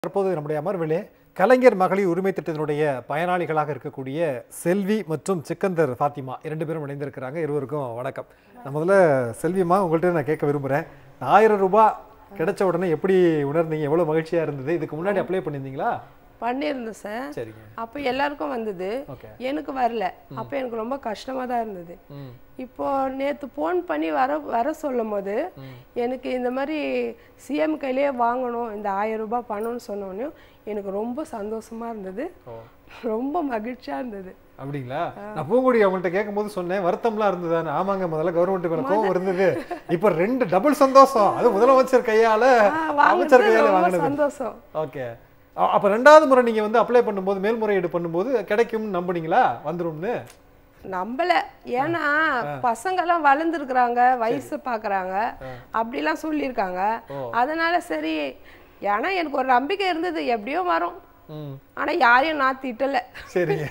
தற்போது நம்முடைய அமர்விலே கலைஞர் மகளிர் உரிமை திட்டத்தினுடைய பயனாளிகளாக இருக்கக்கூடிய செல்வி மற்றும் சிக்கந்தர் ஃபாத்திமா இரண்டு பேரும் இணைந்திருக்கிறாங்க இருவருக்கும் வணக்கம் நான் முதல்ல செல்விமா உங்கள்கிட்ட நான் கேட்க விரும்புகிறேன் ஆயிரம் ரூபாய் கிடைச்ச உடனே எப்படி உணர்ந்தீங்க எவ்வளோ மகிழ்ச்சியாக இருந்தது இதுக்கு முன்னாடி அப்ளை பண்ணியிருந்தீங்களா பண்ணியிருந்தேன் சார் சரிங்க அப்போ எல்லாருக்கும் வந்தது ஓகே எனக்கு வரல அப்போ எனக்கு ரொம்ப கஷ்டமாக தான் இருந்தது ம் இப்போ நேற்று ஃபோன் பண்ணி வர வர சொல்லும் போது எனக்கு இந்த மாதிரி சிஎம் கையிலேயே வாங்கணும் இந்த ஆயிரம் ரூபாய் பணம்னு சொன்னோடனே எனக்கு ரொம்ப சந்தோஷமா இருந்தது ஓ ரொம்ப மகிழ்ச்சியா இருந்தது அப்படிங்களா நான் பூங்குடி அவங்கள்ட்ட கேட்கும்போது சொன்னேன் வருத்தம்லாம் இருந்ததுதானே ஆமாங்க முதல்ல கவர்மெண்ட் மேல கோவம் இருந்தது இப்போ ரெண்டு டபுள் சந்தோஷம் அது முதலமைச்சர் கையால ஆ, அமைச்சர் வாங்குறது கையால ரொம்ப வாங்கினது சந்தோஷம் ஓகே அ- அப்ப ரெண்டாவது முறை நீங்க வந்து அப்ளை பண்ணும்போது மேல்முறையீடு பண்ணும்போது கிடைக்கும்னு நம்புனீங்களா வந்துரும்னு நம்பல ஏன்னா பசங்கெல்லாம் வளர்ந்துருக்குறாங்க வயசு பார்க்கறாங்க அப்படிலாம் சொல்லியிருக்காங்க ஓ. அதனால சரி ஏன்னா எனக்கு ஒரு நம்பிக்கை இருந்தது எப்படியோ வரும் ம் ஆனா யாரையும் நான் திட்டல சரிங்க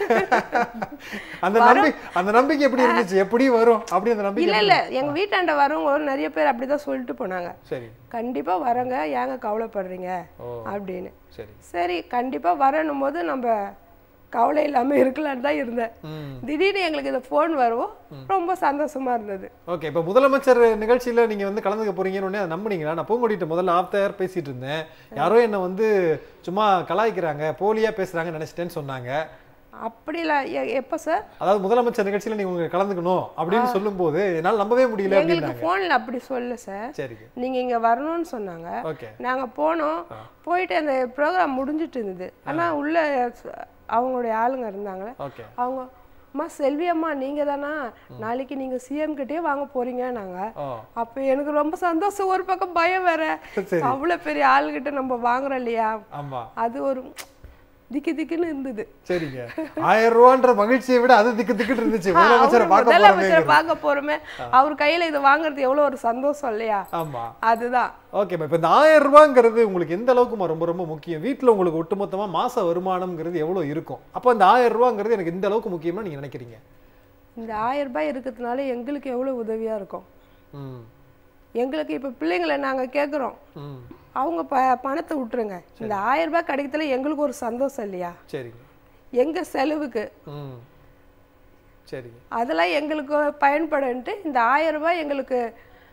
அந்த நம்பி அந்த நம்பிக்கை எப்படி இருந்துச்சு எப்படி வரும் அப்படி அந்த நம்பிக்கை இல்ல இல்ல எங்க வீட்டாண்ட வரவங்க நிறைய பேர் அப்படிதான் சொல்லிட்டு போனாங்க சரி கண்டிப்பா வரங்க ஏங்க கவலைப்படுறீங்க ஓ அப்படின்னு சரி சரி கண்டிப்பா வரணும் போது நம்ம கவலை இல்லாம இருக்கலான்னு தான் இருந்தேன் ம் திடீர்னு எங்களுக்கு இந்த ஃபோன் வரவும் ரொம்ப சந்தோஷமா இருந்தது ஓகே இப்போ முதலமைச்சர் நிகழ்ச்சியில நீங்க வந்து கலந்துக்க போறீங்கன்னு உடனே அதை நம்புனீங்களா நான் பூங்கொடிட்ட முதல்ல ஆஃப்டர் பேசிட்டு இருந்தேன் யாரோ என்ன வந்து சும்மா கலாய்க்கிறாங்க போலியா பேசுறாங்கன்னு நினைச்சிட்டேன்னு சொன்னாங்க அப்படிலாம் எ- எப்ப சார் அதாவது முதலமைச்சர் நிகழ்ச்சியில நீங்க உங்க கலந்துக்கணும் அப்படின்னு சொல்லும்போது என்னால நம்பவே முடியல எங்களுக்கு அப்படின்னாங்க ஃபோன்ல அப்படி சொல்ல சார் சரிங்க நீங்க இங்க வரணும்னு சொன்னாங்க ஓகே நாங்க போனோம் போயிட்டு அந்த ப்ரோக்ராம் முடிஞ்சிட்டு இருந்தது ஆனா உள்ள ச- அவங்களுடைய ஆளுங்க இருந்தாங்க ஓகே அவங்க அம்மா செல்வி அம்மா நீங்க தானா நாளைக்கு நீங்க சிஎம் கிட்டே வாங்க போறீங்க நாங்க ஓ அப்ப எனக்கு ரொம்ப சந்தோஷம் ஒரு பக்கம் பயம் வேற சரி அவ்வளவு பெரிய ஆளுகிட்ட நம்ம வாங்குறோம் இல்லையா ஆமா அது ஒரு திக்கு திக்குன்னு இருந்தது சரிங்க ஆயிரம் ரூபான்ற மகிழ்ச்சியை விட அது திக்கு திக்கிட்டு இருந்துச்சு முதலமைச்சரை அவரு பார்க்க முதலமைச்சரை போறோமே பார்க்க போறோமே அவர் கையில இது வாங்குறது எவ்வளவு ஒரு சந்தோஷம் இல்லையா ஆமா அதுதான் ஓகே இப்போ இந்த ஆயிரம் ரூபாங்கிறது உங்களுக்கு எந்த அளவுக்குமா ரொம்ப ரொம்ப முக்கியம் வீட்டில் உங்களுக்கு ஒட்டுமொத்தமா மாச வருமானம்ங்கிறது எவ்வளவு இருக்கும் அப்போ இந்த ஆயிரம் ரூபாங்கிறது எனக்கு இந்த அளவுக்கு முக்கியமா நீங்க நினைக்கிறீங்க இந்த ஆயிரம் ரூபாய் இருக்கிறதுனால எங்களுக்கு எவ்வளவு உதவியா இருக்கும் ம் எங்களுக்கு இப்ப பிள்ளைங்களை நாங்க கேக்குறோம் ம் அவங்க ப பணத்தை விட்டுருங்க இந்த ஆயிரம் ரூபாய் கிடைக்கிறதுல எங்களுக்கு ஒரு சந்தோஷம் இல்லையா சரிங்க எங்க செலவுக்கு ம் சரிங்க அதெல்லாம் எங்களுக்கு பயன்படுன்ட்டு இந்த ஆயிரம் ரூபாய் எங்களுக்கு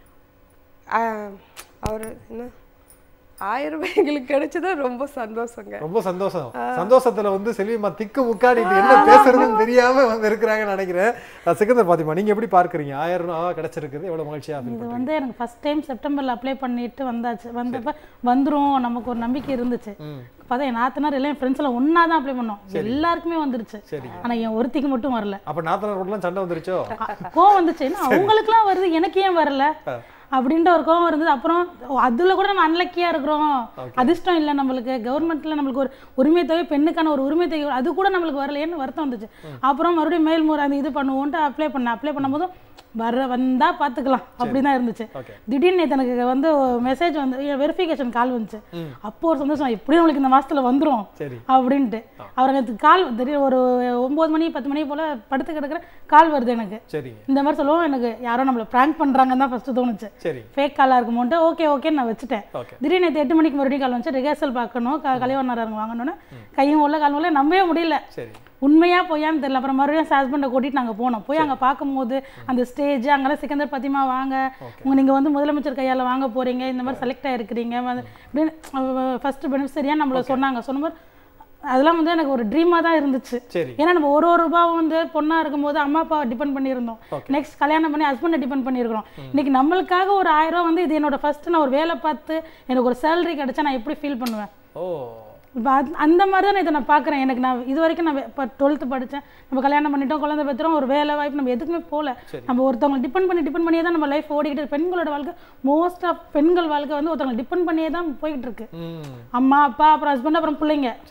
அவர் என்ன ஆயிரம் ரூபாய் எங்களுக்கு கிடைச்சது ரொம்ப சந்தோஷங்க ரொம்ப சந்தோஷம் சந்தோஷத்துல வந்து செல்விமா திக்கு முக்காடிட்டு என்ன பேசுறதுன்னு தெரியாம வந்து இருக்கிறாங்கன்னு நினைக்கிறேன் அஹ் சிக்கந்தர் பாத்திமா நீங்க எப்படி பார்க்கறீங்க ஆயிரம் ரூபாய் கிடைச்சிருக்குது எவ்வளவு மகிழ்ச்சியா feel இது பண்றீங்க? வந்து எனக்கு ஃபர்ஸ்ட் டைம் செப்டம்பரில் அப்ளை பண்ணிட்டு வந்தாச்சு வந்தப்ப வந்துரும் நமக்கு ஒரு நம்பிக்கை இருந்துச்சு ம் பார்த்தா என் நாத்தனார் எல்லாம் என் ஃப்ரெண்ட்ஸ் எல்லாம் ஒன்றா தான் அப்ளை பண்ணோம் எல்லாருக்குமே வந்துருச்சு சரிங்க ஆனா என் ஒருத்திக்கு மட்டும் வரல அப்ப நாத்தனார் கூடலாம் சண்டை வந்துருச்சோ அ- கோவம் வந்துச்சு ஏன்னா அவங்களுக்குலாம் வருது எனக்கு ஏன் வரல அப்படின்ற ஒரு கோவம் இருந்தது அப்புறம் அதுல கூட நம்ம அன்லக்கியா இருக்கிறோம் அதிர்ஷ்டம் இல்லை நம்மளுக்கு கவர்மெண்ட்ல நம்மளுக்கு ஒரு உரிமை தொகை பெண்ணுக்கான ஒரு உரிமை தொகை அது கூட நம்மளுக்கு வரலையேன்னு வருத்தம் வந்துச்சு அப்புறம் மறுபடியும் மேல்முறை அந்த இது பண்ணுவோன்ட்டு அப்ளை பண்ணேன் அப்ளை பண்ணும்போதும் வர வந்தா பாத்துக்கலாம் அப்படிதான் இருந்துச்சு ஓகே திடீர்னு நேத்து எனக்கு வந்து மெசேஜ் வந்து வெரிஃபிகேஷன் கால் வந்துச்சு ம். அப்போ ஒரு சந்தோஷம் எப்படியும் நம்மளுக்கு இந்த மாசத்துல வந்துரும் சரி அப்படின்ட்டு அவர் எனக்கு கால் திடீர் ஒரு ஒன்பது மணி பத்து மணி போல படுத்து கிடக்குற கால் வருது எனக்கு சரிங்க இந்த மாதிரி சொல்லுவோம் எனக்கு யாரோ நம்மளை ப்ராங்க் பண்றாங்கன்னு தான் ஃபர்ஸ்ட் தோணுச்சு சரி ஃபேக் காலாக இருக்குமோன்ட்டு ஓகே ஓகேன்னு நான் வச்சுட்டேன் ஓகே திடீர்னு நேற்று எட்டு மணிக்கு மறுபடியும் கால் வந்துச்சு ரிஹர்சல் பார்க்கணும் க கலைவண்ணாரங்க வாங்கணும்னு கையும் உள்ள காலும் உள்ள நம்பவே முடியல சரி உண்மையா பொய்யான்னு தெரியல அப்புறம் மறுபடியும் ஹஸ்பண்டை கூட்டிட்டு நாங்க போனோம் போய் அங்க பார்க்கும்போது அந்த ஸ்டேஜ் அங்கெல்லாம் சிக்கந்தர் பத்திமா வாங்க உங்க நீங்க வந்து முதலமைச்சர் கையால வாங்க போறீங்க இந்த மாதிரி செலக்ட் ஆயிருக்கிறீங்க வந்து அப்படின்னு ஃபர்ஸ்ட் பெனிஃபிஷரியா நம்மள சொன்னாங்க சொன்னபோது அதெல்லாம் வந்து எனக்கு ஒரு ட்ரீமா தான் இருந்துச்சு சரி ஏன்னா நம்ம ஒரு ஒரு ரூபாவும் வந்து பொண்ணா இருக்கும்போது அம்மா அப்பாவை டிபெண்ட் பண்ணியிருந்தோம் Okay. நெக்ஸ்ட் கல்யாணம் பண்ணி ஹஸ்பண்டை டிபெண்ட் பண்ணியிருக்கிறோம் இன்னைக்கு நம்மளுக்காக ஒரு ஆயிரம் ரூபா வந்து இது என்னோட ஃபர்ஸ்ட் நான் ஒரு வேலை பார்த்து எனக்கு ஒரு சேலரி கிடைச்சா நான் எப்படி ஃபீல் பண்ணுவேன் ஓ இப்போ அந்த மாதிரி தான் இதை நான் பார்க்குறேன் எனக்கு நான் இது வரைக்கும் நான் இப்போ டுவெல்த்து படித்தேன் நம்ம கல்யாணம் பண்ணிட்டோம் குழந்தை பெற்றோம் ஒரு வேலை வாய்ப்பு நம்ம எதுக்குமே போகல சரி. நம்ம ஒருத்தவங்க டிபெண்ட் பண்ணி டிபெண்ட் பண்ணியே தான் நம்ம லைஃப் ஓடிக்கிட்டு இருக்கு. பெண்களோட வாழ்க்கை மோஸ்ட் ஆஃப் பெண்கள் வாழ்க்கை வந்து ஒருத்தவங்க டிபெண்ட் பண்ணியே தான் போய்கிட்டு இருக்கு ம் அம்மா அப்பா அப்புறம் ஹஸ்பண்ட் அப்புறம் பிள்ளைங்க சரிங்க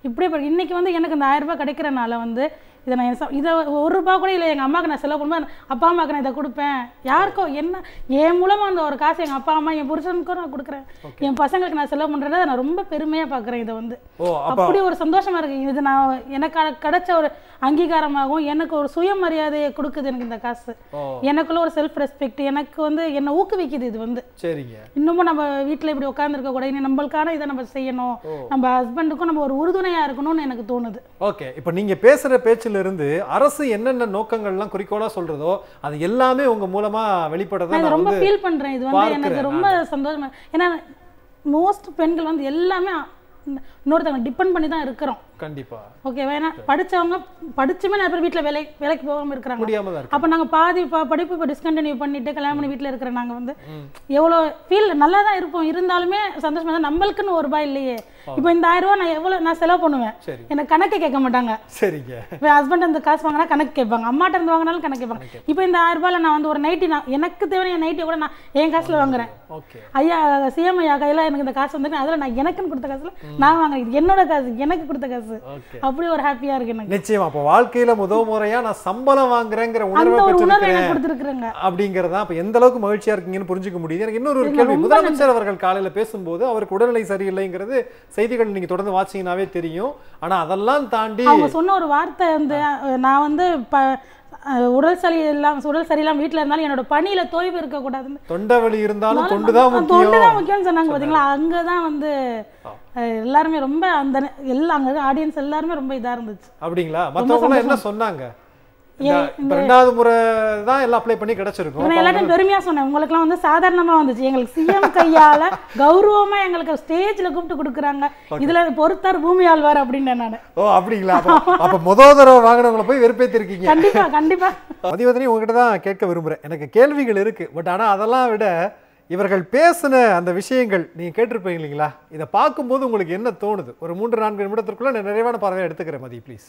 இப்படியே பாரு, இன்னைக்கு வந்து எனக்கு இந்த ஆயிரம் ரூபாய் கிடைக்கிறனால வந்து இதை நான் என் ச- இதை ஒரு ரூபா கூட இல்லை எங்கள் அம்மாவுக்கு நான் செலவு பண்ணும்போது அப்பா அம்மாவுக்கு நான் இதை கொடுப்பேன் யாருக்கோ என்ன என் மூலமாக அந்த ஒரு காசு எங்கள் அப்பா அம்மா என் புருஷனுக்கும் நான் கொடுக்குறேன் என் பசங்களுக்கு நான் செலவு பண்ணுறத நான் ரொம்ப பெருமையாக பார்க்குறேன் இதை வந்து ஓ அப்போ அப்படி ஒரு சந்தோஷமா இருக்கு இது நான் எனக்கு அ- கிடைச்ச ஒரு அங்கீகாரமாகவும் எனக்கு ஒரு சுயமரியாதையை கொடுக்குது எனக்கு இந்த காசு ஓ எனக்குள்ள ஒரு செல்ஃப் ரெஸ்பெக்ட் எனக்கு வந்து என்னை ஊக்குவிக்குது இது வந்து சரிங்க இன்னமும் நம்ம வீட்டில் இப்படி உட்காந்துருக்க கூட இனி நம்மளுக்கான இதை நம்ம செய்யணும் நம்ம ஹஸ்பண்டுக்கும் நம்ம ஒரு உறுதுணையா இருக்கணும்னு எனக்கு தோணுது ஓகே இப்போ நீங்க பேசுற பேச்சுல இருந்து அரசு என்னென்ன நோக்கங்கள்லாம் குறிக்கோளா சொல்றதோ அது எல்லாமே உங்க மூலமா வெளிப்படதான் நான் இதை நான் ரொம்ப வந்து ஃபீல் பண்றேன் இது வந்து பார்க்கிறேன் எனக்கு ரொம்ப சந்தோஷமா ஏன்னா மோஸ்ட் பெண்கள் வந்து எல்லாமே இன்னொருத்தவங்க டிபெண்ட் பண்ணி தான் இருக்கிறோம் கண்டிப்பா ஓகேவா ஏன்னா படிச்சவங்க படிச்சுமே நிறைய பேர் வீட்டில் வேலை வேலைக்கு போகாம இருக்கிறாங்க முடியாம தான் இருக்கு அப்போ நாங்கள் பாதி ப- படிப்பு இப்போ டிஸ்கண்டினியூ பண்ணிட்டு கல்யாணம் பண்ணி வீட்டில் இருக்கிற நாங்கள் வந்து எவ்வளோ ஃபீல் நல்லா தான் இருப்போம் இருந்தாலுமே சந்தோஷமா தான் நம்மளுக்குன்னு ஒரு ரூபாய் இல்லையே இப்போ இந்த ஆயிரம் ரூபாய் நான் எவ்வளோ நான் செலவு பண்ணுவேன் சரி எனக்கு கணக்கே கேட்க மாட்டாங்க சரிங்க இப்போ ஹஸ்பண்ட் அந்த காசு வாங்கினா கணக்கு கேட்பாங்க அம்மாட்ட இருந்து வாங்கினாலும் கணக்கு கேட்பாங்க இப்போ இந்த ஆயிரம் ரூபாயில நான் வந்து ஒரு நைட்டி நான் எனக்கு தேவையான நைட்டி கூட நான் என் காசுல வாங்குறேன் ஓகே ஐயா சிஎம் ஐயா கையில் எனக்கு இந்த காசு வந்து அதில் நான் எனக்குன்னு கொடுத்த காசுல நான் வாங்குறேன் இது என்னோட காசு எனக்கு கொடுத்த காசு ஓகே அப்படி ஒரு ஹாப்பியா இருக்கு எனக்கு நிச்சயமா அப்போ வாழ்க்கையில முதல் முறையா நான் சம்பளம் வாங்குறேங்கிற அந்த உணர்வை ஒரு உணர்வு பெற்றிருக்கிறேன் எனக்கு கொடுத்துருக்குறேங்க அப்படிங்கறதா அப்ப எந்த அளவுக்கு மகிழ்ச்சியா இருக்கீங்கன்னு புரிஞ்சுக்க முடியுது எனக்கு இன்னொரு ஒரு கேள்வி முதலமைச்சர் அவர்கள் காலையில பேசும்போது அவருக்கு உடல்நிலை சரியில்லைங்கிறது செய்திகள் நீங்க தொடர்ந்து வாட்சிங்கனாவே தெரியும் ஆனா அதெல்லாம் தாண்டி அவங்க சொன்ன ஒரு வார்த்தை வந்து அஹ், நான் வந்து ப அஹ், உடல் சரி இல்லாம உடல் சரியில்லாம வீட்ல இருந்தாலும் என்னோட பணியில தொய்வு இருக்கக்கூடாதுன்னு தொண்டை வலி இருந்தாலும் தொண்டுதான் தொண்டு தான் முக்கியம் முக்கியம்னு சொன்னாங்க பாத்தீங்களா அங்கதான் வந்து அஹ், எல்லாருமே ரொம்ப அந்த நே- எல்லா அங்க ஆடியன்ஸ் எல்லாருமே ரொம்ப இதா இருந்துச்சு அப்படிங்களா மத்தவங்க என்ன சொன்னாங்க இந்த- இப்ப ரெண்டாவது முறை தான் எல்லாம் அப்ளை பண்ணி கிடைச்சிருக்கும் நான் எல்லாத்தையும் பெருமையா சொன்னேன் உங்களுக்குலாம் வந்து சாதாரணமா வந்துச்சு எங்களுக்கு சிஎம் கையால கௌரவமா எங்களுக்கு ஸ்டேஜ்ல கூப்பிட்டு கொடுக்குறாங்க இதுல பொறுத்தார் பூமி ஆழ்வார் அப்படின்னேன் நான் ஓ அப்படிங்களா அப்ப அப்ப முதல் தடவை வாங்கினவங்களை போய் வெறுப்பேத்திருக்கீங்க கண்டிப்பா கண்டிப்பா மதிவதனி உங்ககிட்ட தான் கேட்க விரும்புறேன் எனக்கு கேள்விகள் இருக்கு பட் ஆனா அதெல்லாம் விட இவர்கள் பேசின அந்த விஷயங்கள் நீங்க கேட்டிருப்பீங்க இல்லைங்களா இதை பார்க்கும்போது உங்களுக்கு என்ன தோணுது ஒரு மூன்று நான்கு நிமிடத்திற்குள்ள நான் நிறைவான பார்வையை எடுத்துக்கிறேன் மதி ப்ளீஸ்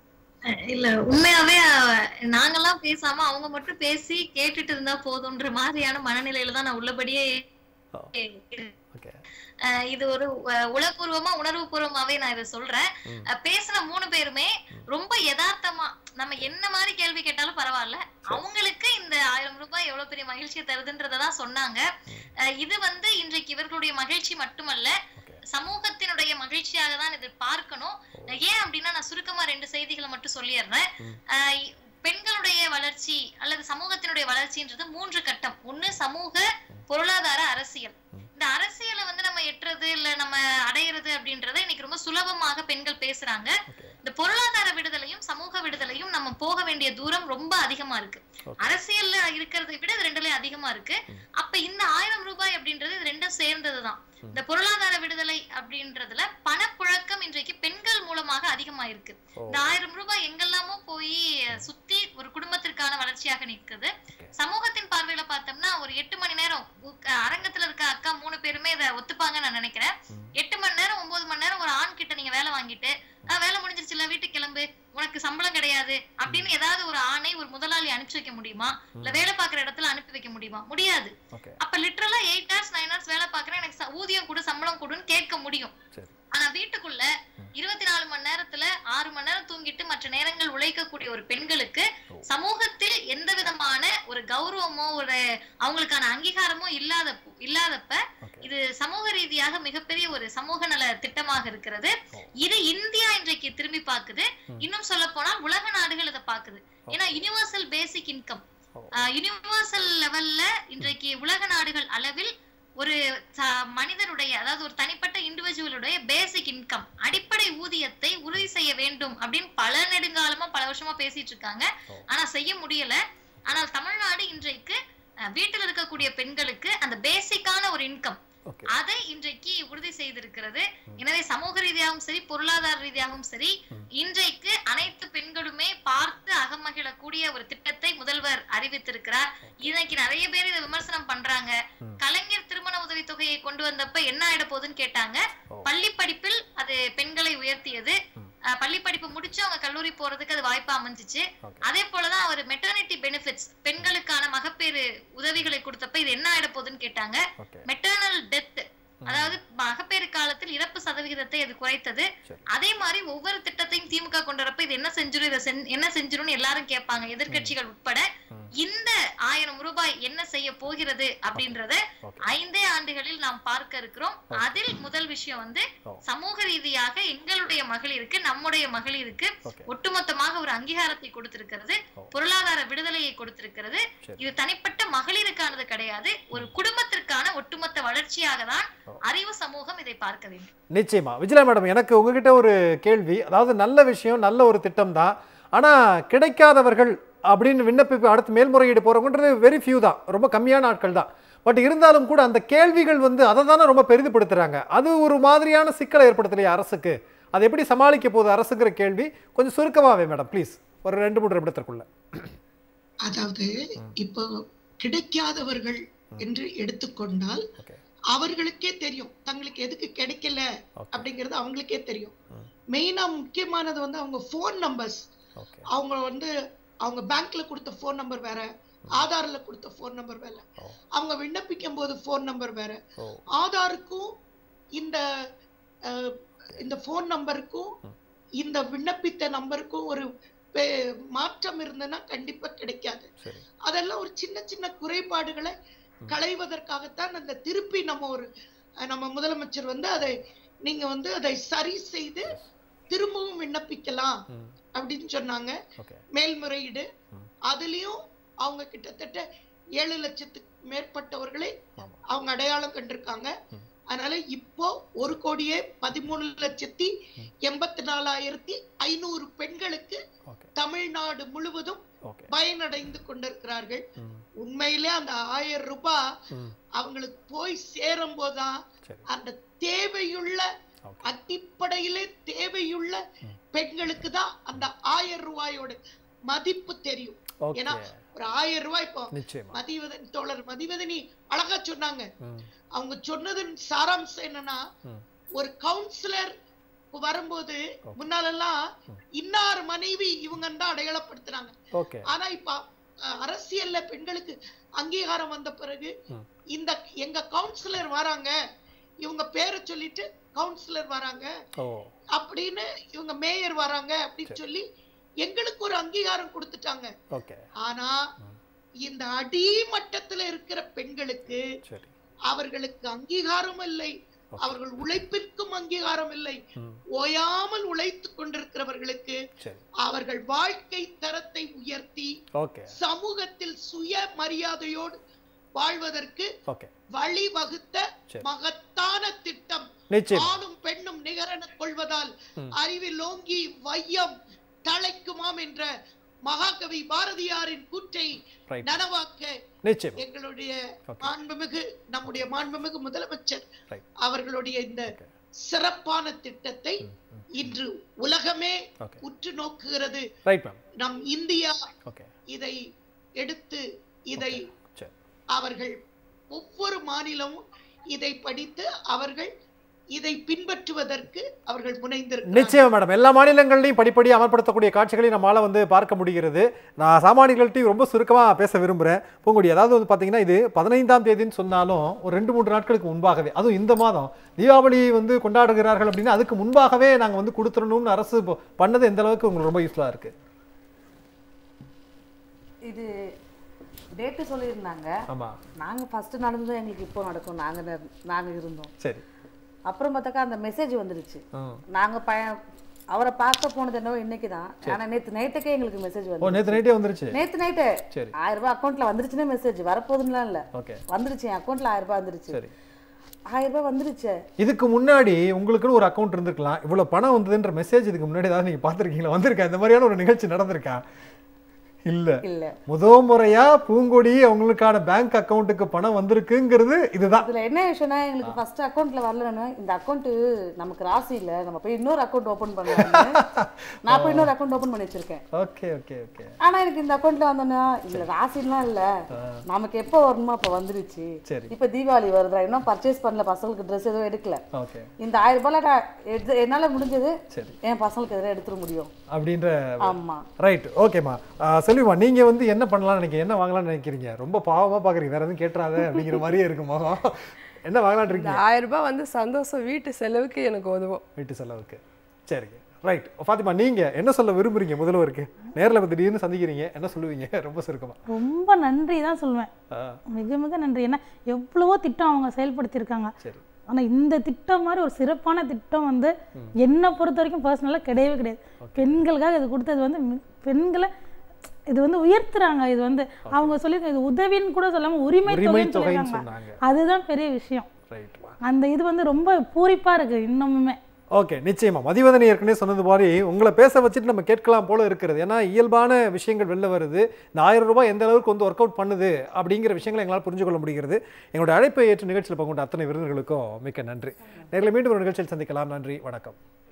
இல்ல உண்மையாவே அஹ், நாங்கெல்லாம் பேசாம அவங்க மட்டும் பேசி கேட்டுட்டு இருந்தா போதும்ன்ற மாதிரியான மனநிலையில தான் நான் உள்ளபடியே ஓகே அஹ், இது ஒரு அஹ், உளப்பூர்வமா உணர்வு பூர்வமாவே நான் இதை சொல்றேன் அஹ், பேசின மூணு பேருமே ரொம்ப யதார்த்தமா நம்ம என்ன மாதிரி கேள்வி கேட்டாலும் பரவாயில்ல அவங்களுக்கு இந்த ஆயிரம் ரூபாய் எவ்வளவு பெரிய மகிழ்ச்சியை தருதுன்றதான் சொன்னாங்க அஹ், இது வந்து இன்றைக்கு இவர்களுடைய மகிழ்ச்சி மட்டுமல்ல சமூகத்தினுடைய மகிழ்ச்சியாக தான் இது பார்க்கணும் ஏன் அப்படின்னா நான் சுருக்கமா ரெண்டு செய்திகளை மட்டும் சொல்லிடுறேன் அஹ் இ- பெண்களுடைய வளர்ச்சி அல்லது சமூகத்தினுடைய வளர்ச்சின்றது மூன்று கட்டம் ஒண்ணு சமூக பொருளாதார அரசியல் இந்த அரசியலை வந்து நம்ம எட்டுறது இல்ல நம்ம அடையிறது அப்படின்றத இன்னைக்கு ரொம்ப சுலபமாக பெண்கள் பேசுறாங்க இந்த பொருளாதார விடுதலையும் சமூக விடுதலையும் நம்ம போக வேண்டிய தூரம் ரொம்ப அதிகமா இருக்கு அரசியல்ல இருக்கிறதை விட இது ரெண்டுலயும் அதிகமா இருக்கு அப்ப இந்த ஆயிரம் ரூபாய் அப்படின்றது இது ரெண்டும் சேர்ந்ததுதான் இந்த பொருளாதார விடுதலை அப்படின்றதுல பணப்புழக்கம் இன்றைக்கு பெண்கள் மூலமாக அதிகமா இருக்கு இந்த ஆயிரம் ரூபாய் எங்கெல்லாமோ போய் சுத்தி ஒரு குடும்பத்திற்கான வளர்ச்சியாக நிற்குது சமூகத்தின் பார்வையில பார்த்தோம்னா ஒரு எட்டு மணி நேரம் உக்க- அரங்கத்துல இருக்க அக்கா மூணு பேருமே இதை ஒத்துப்பாங்கன்னு நான் நினைக்கிறேன் எட்டு மணி நேரம் ஒன்பது மணி நேரம் ஒரு ஆண் கிட்ட நீங்க வேலை வாங்கிட்டு "ஆ, வேலை முடிஞ்சிருச்சுல வீட்டுக்கு கிளம்பு உனக்கு சம்பளம் கிடையாது அப்படின்னு ஏதாவது ஒரு ஆணை ஒரு முதலாளி அனுப்பிச்சு வைக்க முடியுமா இல்ல வேலை பார்க்குற இடத்துல அனுப்பி வைக்க முடியுமா முடியாது ஓகே அப்ப லிட்டரலா எயிட் ஹவர்ஸ் நைன் ஹவர்ஸ் வேலை பாக்குறேன் எனக்கு ச- ஊதியம் கொடு சம்பளம் கொடுன்னு கேட்க முடியும் சரி ஆனா வீட்டுக்குள்ள இருபத்தி நாலு மணி நேரத்துல ஆறு மணி நேரம் தூங்கிட்டு மற்ற நேரங்கள் உழைக்கக்கூடிய ஒரு பெண்களுக்கு சமூகத்தில் எந்த விதமான ஒரு கௌரவமோ ஒரு அவங்களுக்கான அங்கீகாரமோ இல்லாத இல்லாதப்ப ஓகே இது சமூக ரீதியாக மிகப்பெரிய ஒரு சமூக நல திட்டமாக இருக்கிறது இது இந்தியா இன்றைக்கு திரும்பி பார்க்குது இன்னும் சொல்ல போனால் உலக நாடுகள் இதை பார்க்குது ஏன்னா universal basic income oh. Universal லெவல்ல இன்றைக்கு உலக நாடுகள் அளவில் ஒரு ச- மனிதனுடைய அதாவது ஒரு தனிப்பட்ட இண்டிவிஜுவலுடைய பேசிக் இன்கம் அடிப்படை ஊதியத்தை உறுதி செய்ய வேண்டும் அப்படின்னு பல நெடுங்காலமா பல வருஷமா பேசிட்டு இருக்காங்க ஓ. ஆனா செய்ய முடியல ஆனால் தமிழ்நாடு இன்றைக்கு அஹ், வீட்டில் இருக்கக்கூடிய பெண்களுக்கு அந்த பேசிக்கான ஒரு இன்கம் ஓகே அதை இன்றைக்கு உறுதி செய்திருக்கிறது எனவே சமூக ரீதியாகவும் சரி பொருளாதார ரீதியாகவும் சரி இன்றைக்கு அனைத்து பெண்களுமே பார்த்து அகமகிழக்கூடிய ஒரு திட்டத்தை முதல்வர் அறிவித்திருக்கிறார் இன்னைக்கு நிறைய பேர் இதை விமர்சனம் பண்றாங்க கலைஞர் திருமண உதவி தொகையை கொண்டு வந்தப்ப என்ன ஆயிட போகுதுன்னு கேட்டாங்க ஓ. பள்ளி படிப்பில் அது பெண்களை உயர்த்தியது அஹ், பள்ளி படிப்பு முடிச்சு அவங்க கல்லூரி போறதுக்கு அது வாய்ப்பா அமைஞ்சிச்சு ஓகே அதே போலதான் அவர் மெட்டர்னிட்டி பெனிஃபிட்ஸ் பெண்களுக்கான மகப்பேறு உதவிகளை கொடுத்தப்ப இது என்ன ஆயிட போகுதுன்னு கேட்டாங்க ஓகே மெட்டர்னல் டெத் அதாவது மகப்பேறு காலத்தில் இறப்பு சதவிகிதத்தை அது குறைத்தது சரி. அதே மாதிரி ஒவ்வொரு திட்டத்தையும் திமுக கொண்டு வரப்ப இது என்ன செஞ்சிரும் இதை செஞ்- என்ன செஞ்சிரும்னு எல்லாரும் கேட்பாங்க எதிர்க்கட்சிகள் உட்பட இந்த ஆயிரம் ரூபாய் என்ன செய்ய போகிறது அப்படின்றத Okay. ஐந்தே ஆண்டுகளில் நாம் பார்க்க இருக்கிறோம் அதில் முதல் விஷயம் வந்து ஓ. சமூக ரீதியாக எங்களுடைய மகளிருக்கு நம்முடைய மகளிருக்கு Okay. ஒட்டுமொத்தமாக ஒரு அங்கீகாரத்தை கொடுத்திருக்கிறது பொருளாதார விடுதலையை கொடுத்திருக்கிறது சரி. இது தனிப்பட்ட மகளிருக்கானது கிடையாது ஒரு குடும்பத்திற்கான ஒட்டுமொத்த வளர்ச்சியாக தான் அறிவு சமூகம் இதை பார்க்க வேண்டும் நிச்சயமா விஜயா மேடம் எனக்கு உங்ககிட்ட ஒரு கேள்வி அதாவது நல்ல விஷயம் நல்ல ஒரு திட்டம் தான் ஆனா கிடைக்காதவர்கள் அப்படின்னு விண்ணப்பிப்பு அடுத்து மேல்முறையீடு போறவங்கன்றது வெரி ஃபியூ தான் ரொம்ப கம்மியான ஆட்கள் தான் பட் இருந்தாலும் கூட அந்த கேள்விகள் வந்து அதை தானே ரொம்ப பெரிதுபடுத்துறாங்க அது ஒரு மாதிரியான சிக்கலை ஏற்படுத்தலையா அரசுக்கு அதை எப்படி சமாளிக்க போகுது அரசுங்கிற கேள்வி கொஞ்சம் சுருக்கமாவே மேடம் ப்ளீஸ் ஒரு ரெண்டு மூன்று நிமிடத்திற்குள்ள அதாவது இப்போ கிடைக்காதவர்கள் என்று எடுத்துக்கொண்டால் ஓகே அவர்களுக்கே தெரியும் தங்களுக்கு எதுக்கு கிடைக்கல Okay. அப்படிங்கிறது அவங்களுக்கே தெரியும் மெயினா முக்கியமானது வந்து அவங்க ஃபோன் நம்பர்ஸ் ஓகே அவங்க வந்து அவங்க பேங்க்ல கொடுத்த ஃபோன் நம்பர் வேற ஆதார்ல கொடுத்த ஃபோன் நம்பர் வேற ஓ. அவங்க விண்ணப்பிக்கும் போது ஃபோன் நம்பர் வேற ஓ ஆதாருக்கும் இந்த அஹ், இந்த ஃபோன் நம்பருக்கும் இந்த விண்ணப்பித்த நம்பருக்கும் ஒரு பே- மாற்றம் இருந்ததுன்னா கண்டிப்பா கிடைக்காது சரி அதெல்லாம் ஒரு சின்ன சின்ன குறைபாடுகளை களைவதற்காகத்தான் அந்த திருப்பி நம்ம ஒரு அஹ், நம்ம முதலமைச்சர் வந்து அதை நீங்க வந்து அதை சரி செய்து திரும்பவும் விண்ணப்பிக்கலாம் ம் அப்படின்னு சொன்னாங்க ஓகே மேல்முறையீடு அதுலயும் அவங்க கிட்டத்தட்ட ஏழு லட்சத்துக்கு மேற்பட்டவர்களை ஆமா. அவங்க அடையாளம் கண்டிருக்காங்க அதனால இப்போ ஒரு கோடியே பதிமூணு லட்சத்தி எண்பத்தி நாலாயிரத்தி ஐநூறு பெண்களுக்கு ஓகே தமிழ்நாடு முழுவதும் ஓகே பயனடைந்து கொண்டிருக்கிறார்கள் ம் உண்மையிலே அந்த ஆயிரம் ரூபாய் ம் அவங்களுக்கு போய் சேரும் போதுதான் சரி அந்த தேவையுள்ள ஓகே அடிப்படையிலே தேவையுள்ள பெண்களுக்கு தான் அந்த ஆயிரம் ரூபாயோட மதிப்பு தெரியும் ஓகே ஏன்னா ஒரு ஆயிரம் ரூபாய் இப்போ நிச்சயமா மதிவதன் தோழர் மதிவதனி அழகா சொன்னாங்க ம் அவங்க சொன்னதன் சாராம்சம் என்னன்னா ம் ஒரு கவுன்சிலர் வரும்போது முன்னாலெல்லாம் இன்னார் மனைவி இவங்க தான் அடையாளப்படுத்துனாங்க ஓகே ஆனா இப்ப அஹ், அரசியல்ல பெண்களுக்கு அங்கீகாரம் வந்த பிறகு ம். இந்த எங்க கவுன்சிலர் வராங்க இவங்க பேரை சொல்லிட்டு கவுன்சிலர் வராங்க ஓ அப்படின்னு இவங்க மேயர் வராங்க அப்படின்னு சொல்லி எங்களுக்கு ஒரு அங்கீகாரம் கொடுத்துட்டாங்க ஓகே ஆனா இந்த அடிமட்டத்துல இருக்கிற பெண்களுக்கு சரி அவர்களுக்கு அங்கீகாரம் இல்லை அவர்கள் உழைப்பிற்கும் அங்கீகாரம் இல்லை ம் ஓயாமல் உழைத்துக் கொண்டிருக்கிறவர்களுக்கு சரி அவர்கள் வாழ்க்கை தரத்தை உயர்த்தி ஓகே சமூகத்தில் சுய மரியாதையோடு வாழ்வதற்கு ஓகே வழிவகுத்த சரி. மகத்தான திட்டம் நிச்சயம் ஆணும் பெண்ணும் நிகரென கொள்வதால் ம். அறிவில் ஓங்கி வையம் தழைக்குமாம் என்ற மகாகவி பாரதியாரின் கூற்றை ரைட் நனவாக்க நிச்சயம் எங்களுடைய Okay. மாண்புமிகு நம்முடைய மாண்புமிகு முதலமைச்சர் Right. அவர்களுடைய இந்த Okay. சிறப்பான திட்டத்தை இன்று உலகமே Okay. உற்று நோக்குகிறது ரைட் மேம் நம் இந்தியா ஓகே இதை எடுத்து இதை சரி அவர்கள் ஒவ்வொரு மாநிலமும் இதை படித்து அவர்கள் இதை பின்பற்றுவதற்கு அவர்கள் முனைந்திருக்கிறார்கள் நிச்சயம் மேடம் எல்லா மாநிலங்கள்லையும் படிப்படி அமல்படுத்தக்கூடிய காட்சிகளை நம்மளால வந்து பார்க்க முடிகிறது நான் சாமானியர்கள்ட்டையும் ரொம்ப சுருக்கமாக பேச விரும்புகிறேன் பூங்குடி அதாவது வந்து பார்த்தீங்கன்னா இது பதினைந்தாம் தேதின்னு சொன்னாலும் ஒரு ரெண்டு மூன்று நாட்களுக்கு முன்பாகவே அதுவும் இந்த மாதம் தீபாவளி வந்து கொண்டாடுகிறார்கள் அப்படின்னா அதுக்கு முன்பாகவே நாங்கள் வந்து கொடுத்துடணும்னு அரசு இப்போ பண்ணது எந்த அளவுக்கு உங்களுக்கு ரொம்ப யூஸ்ஃபுல்லாக இருக்கு இது டேட்டு சொல்லியிருந்தாங்க ஆமாம் நாங்கள் ஃபஸ்ட்டு நடந்ததும் எங்களுக்கு இப்போ நடக்கும் நாங்கள் நாங்கள் இருந்தோம் சரி அப்புறம் பார்த்தாக்கா அந்த மெசேஜ் வந்துருச்சு ம். நாங்கள் பய அவரை பார்க்க போனது என்னவோ இன்னைக்கு தான் ஆனால் நேற்று நைட்டுக்கே எங்களுக்கு மெசேஜ் ஓ வந்து நேற்று நைட்டே வந்துருச்சு நேற்று நைட்டு சரி. ஆயிரம் ரூபாய் அக்கௌண்ட்டில் வந்துருச்சுன்னே மெசேஜ் வரப்போகுதுலாம் இல்லை ஓகே வந்துருச்சு என் அக்கௌண்ட்டில் ஆயிரம் ரூபாய் வந்துருச்சு சரி ஆயிரம் ரூபாய் வந்துருச்சு இதுக்கு முன்னாடி உங்களுக்குன்னு ஒரு அக்கௌண்ட் இருந்திருக்கலாம் இவ்வளவு பணம் வந்ததுன்ற மெசேஜ் இதுக்கு முன்னாடி ஏதாவது நீங்க பார்த்திருக்கீங்களா வந்திருக்கா இந்த மாதிரியான ஒரு நிகழ்ச்சி நடந்திருக்கா இல்ல இல்லை முத முறையா பூங்கொடி அவங்களுக்கான பேங்க் அக்கவுண்ட்டுக்கு பணம் வந்திருக்குங்கிறது இதுதான் இதுல என்ன விஷயம்னா எங்களுக்கு ஃபர்ஸ்ட் அக்கௌண்ட்ல வரலன்னு இந்த அக்கௌண்ட் நமக்கு ராசி இல்ல நம்ம போய் இன்னொரு அக்கௌண்ட் ஓபன் பண்ணலாம் நான் போய் இன்னொரு அக்கௌண்ட் ஓபன் பண்ணி வச்சிருக்கேன் ஓகே ஓகே ஓகே ஆனா எனக்கு இந்த அக்கௌண்ட்ல வந்தோன்னா இதுல ராசிலாம் இல்ல நமக்கு எப்போ வரணுமோ அப்ப வந்துருச்சு சரி. இப்ப தீபாவளி வருதா இன்னும் பர்ச்சேஸ் பண்ணல பசங்களுக்கு ட்ரெஸ் எதுவும் எடுக்கல ஓகே இந்த ஆயிரம் ரூபாய்ல நான் எடுத்து- என்னால முடிஞ்சது சரி என் பசங்களுக்கு எதிராக எடுத்துட முடியும் அப்படின்ற ஆமா ரைட் ஓகேம்மா செல்விமா நீங்க வந்து என்ன பண்ணலாம்னு நினைக்கிறீங்க என்ன வாங்கலாம்னு நினைக்கிறீங்க ரொம்ப பாவமா பாக்குறீங்க வேற எதுவும் கேட்டுறாத அப்படிங்கிற மாதிரியே இருக்கு முகம் என்ன வாங்கலாம்னு இந்த இருக்கீங்க ஆயிரம் ரூபாய் வந்து சந்தோஷம் வீட்டு செலவுக்கு எனக்கு உதவும் வீட்டு செலவுக்கு சரிங்க ரைட் ஃபாத்திமா நீங்க என்ன சொல்ல விரும்புறீங்க முதல்வருக்கு நேர்ல வந்து திடீர்னு சந்திக்கிறீங்க என்ன சொல்லுவீங்க ரொம்ப சுருக்கமா ரொம்ப நன்றி தான் சொல்லுவேன் ஆ, மிக மிக நன்றி ஏன்னா எவ்வளவோ திட்டம் அவங்க செயல்படுத்தியிருக்காங்க சரி ஆனா இந்த திட்டம் மாதிரி ஒரு சிறப்பான திட்டம் வந்து என்னை பொறுத்த வரைக்கும் பர்சனலாக கிடையவே கிடையாது பெண்களுக்காக இது கொடுத்தது வந்து மி- பெண்களை இது வந்து உயர்த்துறாங்க இது வந்து அவங்க சொல்லியிருக்காங்க இது உதவின்னு கூட சொல்லாம உரிமை உரிமை தொகைன்னு தொகைன்னு சொல்லியிருக்காங்க சொன்னாங்க அதுதான் பெரிய விஷயம் ரைட்மா அந்த இது வந்து ரொம்ப பூரிப்பா இருக்கு இன்னமுமே ஓகே நிச்சயமா மதிவதனி ஏற்கனவே சொன்னது மாதிரி உங்களை பேச வச்சுட்டு நம்ம கேட்கலாம் போல இருக்கிறது ஏன்னா இயல்பான விஷயங்கள் வெளில வருது இந்த ஆயிரம் ரூபாய் எந்த அளவுக்கு வந்து ஒர்க் அவுட் பண்ணுது அப்படிங்கிற விஷயங்களை எங்களால் புரிஞ்சு கொள்ள முடிகிறது எங்களோட அழைப்பை ஏற்று நிகழ்ச்சியில் பங்குண்ட அத்தனை விருந்தினர்களுக்கும் மிக்க நன்றி நேரில் மீண்டும் ஒரு நிகழ்ச்சியில் சந்திக்கலாம் நன்றி வணக்கம்